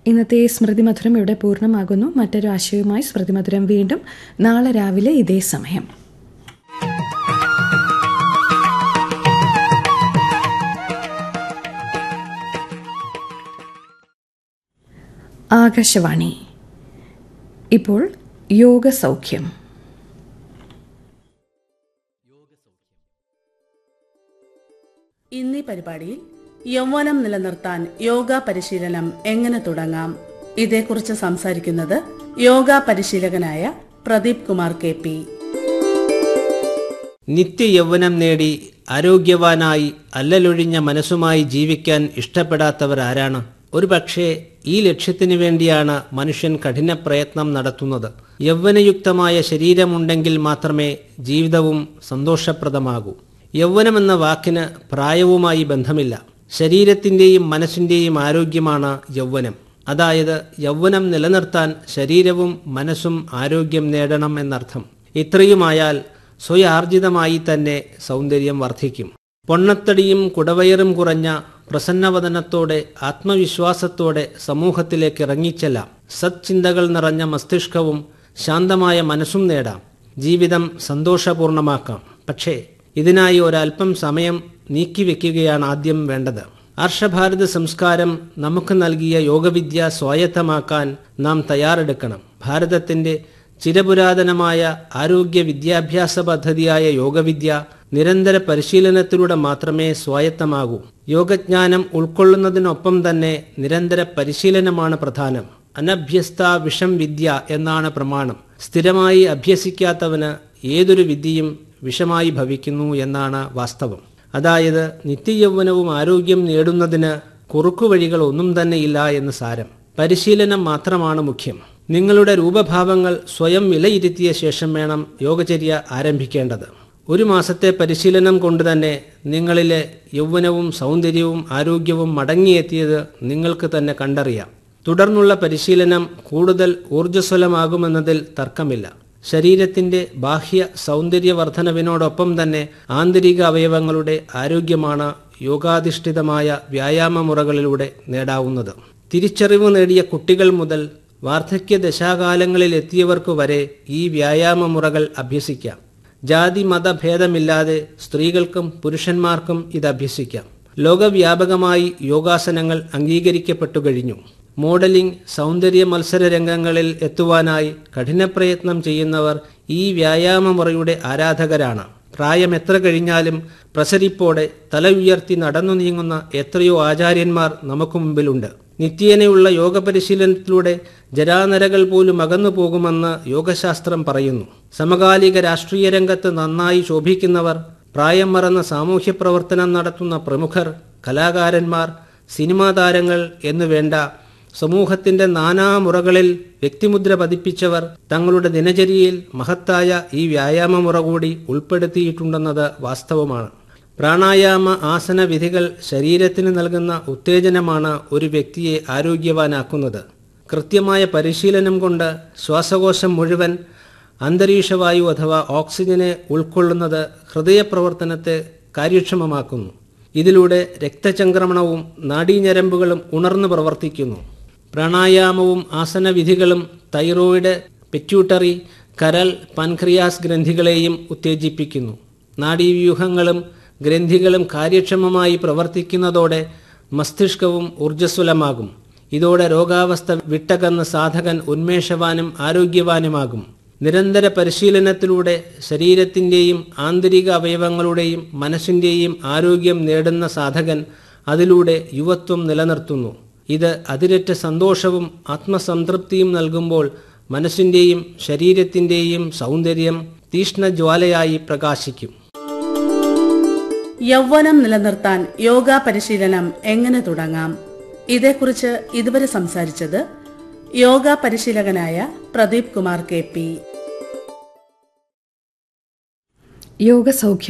ഇന്നത്തെ സ്മൃതി മധുരം ഇവിടെ പൂർണ്ണമാകുന്നു മറ്റൊരു ആശയവുമായി സ്മൃതി മധുരം വീണ്ടും നാളെ രാവിലെ ഇതേ സമയം ആകാശവാണി ഇപ്പോൾ യോഗസൗഖ്യം ഇന്നീ പരിപാടിയിൽ യൗവനം നിലനിർത്താൻ യോഗ പരിശീലനം എങ്ങനെ തുടങ്ങാം ഇതേക്കുറിച്ച് സംസാരിക്കുന്നത് യോഗ പരിശീലകനായ പ്രദീപ് കുമാർ കെ പി നിത്യയൗവനം നേടി ആരോഗ്യവാനായി അല്ലലൊഴിഞ്ഞ മനസ്സുമായി ജീവിക്കാൻ ഇഷ്ടപ്പെടാത്തവർ ആരാണ് ഒരുപക്ഷെ ഈ ലക്ഷ്യത്തിനു വേണ്ടിയാണ് മനുഷ്യൻ കഠിന പ്രയത്നം നടത്തുന്നത് യൗവനയുക്തമായ ശരീരമുണ്ടെങ്കിൽ മാത്രമേ ജീവിതവും സന്തോഷപ്രദമാകൂ യൗവനമെന്ന വാക്കിന് പ്രായവുമായി ബന്ധമില്ല ശരീരത്തിന്റെയും മനസ്സിന്റെയും ആരോഗ്യമാണ് യൗവനം അതായത് യൗവനം നിലനിർത്താൻ ശരീരവും മനസ്സും ആരോഗ്യം നേടണം എന്നർത്ഥം ഇത്രയുമായാൽ സ്വയാർജിതമായി തന്നെ സൗന്ദര്യം വർദ്ധിക്കും പൊണ്ണത്തടിയും കുടവയറും കുറഞ്ഞ പ്രസന്നവദനത്തോടെ ആത്മവിശ്വാസത്തോടെ സമൂഹത്തിലേക്ക് ഇറങ്ങിച്ചെല്ലാം സത്ചിന്തകൾ നിറഞ്ഞ മസ്തിഷ്കവും ശാന്തമായ മനസ്സും നേടാം ജീവിതം സന്തോഷപൂർണമാക്കാം പക്ഷേ ഇതിനായി ഒരല്പം സമയം നീക്കിവെക്കുകയാണ് ആദ്യം വേണ്ടത് ആർഷഭാരത സംസ്കാരം നമുക്ക് നൽകിയ യോഗവിദ്യ സ്വായത്തമാക്കാൻ നാം തയ്യാറെടുക്കണം ഭാരതത്തിന്റെ ചിരപുരാതനമായ ആരോഗ്യ വിദ്യാഭ്യാസ പദ്ധതിയായ യോഗവിദ്യ നിരന്തര പരിശീലനത്തിലൂടെ മാത്രമേ സ്വായത്തമാകൂ യോഗജ്ഞാനം ഉൾക്കൊള്ളുന്നതിനൊപ്പം തന്നെ നിരന്തര പരിശീലനമാണ് പ്രധാനം അനഭ്യസ്ത വിഷം വിദ്യ എന്നാണ് പ്രമാണം സ്ഥിരമായി അഭ്യസിക്കാത്തവന് ഏതൊരു വിദ്യയും വിഷമായി ഭവിക്കുന്നു എന്നാണ് വാസ്തവം അതായത് നിത്യയൗവനവും ആരോഗ്യം നേടുന്നതിന് കുറുക്കുവഴികൾ ഒന്നും തന്നെ ഇല്ല എന്ന് സാരം പരിശീലനം മാത്രമാണ് മുഖ്യം നിങ്ങളുടെ രൂപഭാവങ്ങൾ സ്വയം വിലയിരുത്തിയ ശേഷം വേണം യോഗചര്യ ആരംഭിക്കേണ്ടത് ഒരു മാസത്തെ പരിശീലനം കൊണ്ട് തന്നെ നിങ്ങളിലെ യൗവനവും സൗന്ദര്യവും ആരോഗ്യവും മടങ്ങിയെത്തിയത് നിങ്ങൾക്ക് തന്നെ കണ്ടറിയാം തുടർന്നുള്ള പരിശീലനം കൂടുതൽ ഊർജ്ജസ്വലമാകുമെന്നതിൽ തർക്കമില്ല ശരീരത്തിന്റെ ബാഹ്യ സൗന്ദര്യവർദ്ധനവിനോടൊപ്പം തന്നെ ആന്തരിക അവയവങ്ങളുടെ ആരോഗ്യമാണ് യോഗാധിഷ്ഠിതമായ വ്യായാമമുറകളിലൂടെ നേടാവുന്നത് തിരിച്ചറിവ് നേടിയ കുട്ടികൾ മുതൽ വാർദ്ധക്യ ദശാകാലങ്ങളിൽ എത്തിയവർക്കു വരെ ഈ വ്യായാമമുറകൾ അഭ്യസിക്കാം ജാതി മതഭേദമില്ലാതെ സ്ത്രീകൾക്കും പുരുഷന്മാർക്കും ഇത് അഭ്യസിക്കാം ലോകവ്യാപകമായി യോഗാസനങ്ങൾ അംഗീകരിക്കപ്പെട്ടു കഴിഞ്ഞു മോഡലിംഗ് സൗന്ദര്യ മത്സര രംഗങ്ങളിൽ എത്തുവാനായി കഠിനപ്രയത്നം ചെയ്യുന്നവർ ഈ വ്യായാമമുറയുടെ ആരാധകരാണ് പ്രായം എത്ര കഴിഞ്ഞാലും പ്രസരിപ്പോടെ തല ഉയർത്തി നടന്നു നീങ്ങുന്ന എത്രയോ ആചാര്യന്മാർ നമുക്ക് മുമ്പിലുണ്ട് നിത്യേനയുള്ള യോഗ പരിശീലനത്തിലൂടെ ജരാനരകൾ പോലും അകന്നു പോകുമെന്ന് യോഗശാസ്ത്രം പറയുന്നു സമകാലിക രാഷ്ട്രീയ രംഗത്ത് നന്നായി ശോഭിക്കുന്നവർ പ്രായം മറന്ന സാമൂഹ്യ പ്രവർത്തനം നടത്തുന്ന പ്രമുഖർ കലാകാരന്മാർ സിനിമാ താരങ്ങൾ എന്നു വേണ്ട സമൂഹത്തിന്റെ നാനാമുറകളിൽ വ്യക്തിമുദ്ര പതിപ്പിച്ചവർ തങ്ങളുടെ ദിനചര്യയിൽ മഹത്തായ ഈ വ്യായാമമുറ കൂടി ഉൾപ്പെടുത്തിയിട്ടുണ്ടെന്നത് വാസ്തവമാണ് പ്രാണായാമ ആസന വിധികൾ ശരീരത്തിന് നൽകുന്ന ഉത്തേജനമാണ് ഒരു വ്യക്തിയെ ആരോഗ്യവാനാക്കുന്നത് കൃത്യമായ പരിശീലനം കൊണ്ട് ശ്വാസകോശം മുഴുവൻ അന്തരീക്ഷവായു അഥവാ ഓക്സിജനെ ഉൾക്കൊള്ളുന്നത് ഹൃദയപ്രവർത്തനത്തെ കാര്യക്ഷമമാക്കുന്നു ഇതിലൂടെ രക്തചംക്രമണവും നാഡീഞരമ്പുകളും ഉണർന്നു പ്രവർത്തിക്കുന്നു പ്രാണായാമവും ആസനവിധികളും തൈറോയിഡ് പെറ്റ്യൂട്ടറി കരൽ പൻക്രിയാസ് ഗ്രന്ഥികളെയും ഉത്തേജിപ്പിക്കുന്നു നാഡീവ്യൂഹങ്ങളും ഗ്രന്ഥികളും കാര്യക്ഷമമായി പ്രവർത്തിക്കുന്നതോടെ മസ്തിഷ്കവും ഊർജ്ജസ്വലമാകും ഇതോടെ രോഗാവസ്ഥ വിട്ടകന്ന് സാധകൻ ഉന്മേഷവാനും ആരോഗ്യവാനുമാകും നിരന്തര പരിശീലനത്തിലൂടെ ശരീരത്തിന്റെയും ആന്തരിക അവയവങ്ങളുടെയും മനസ്സിന്റെയും ആരോഗ്യം നേടുന്ന സാധകൻ അതിലൂടെ യുവത്വം നിലനിർത്തുന്നു ഇത് അതിരറ്റ സന്തോഷവും ആത്മസംതൃപ്തിയും നൽകുമ്പോൾ മനസ്സിന്റെയും ശരീരത്തിന്റെയും സൗന്ദര്യം തീഷ്ണജ്വാലയായി പ്രകാശിക്കും യൗവനം നിലനിർത്താൻ യോഗ പരിശീലനം എങ്ങനെ തുടങ്ങാം ഇതേക്കുറിച്ച് ഇതുവരെ സംസാരിച്ചത് യോഗ പരിശീലകനായ പ്രദീപ് കുമാർ കെ പി യോഗസൗഖ്യം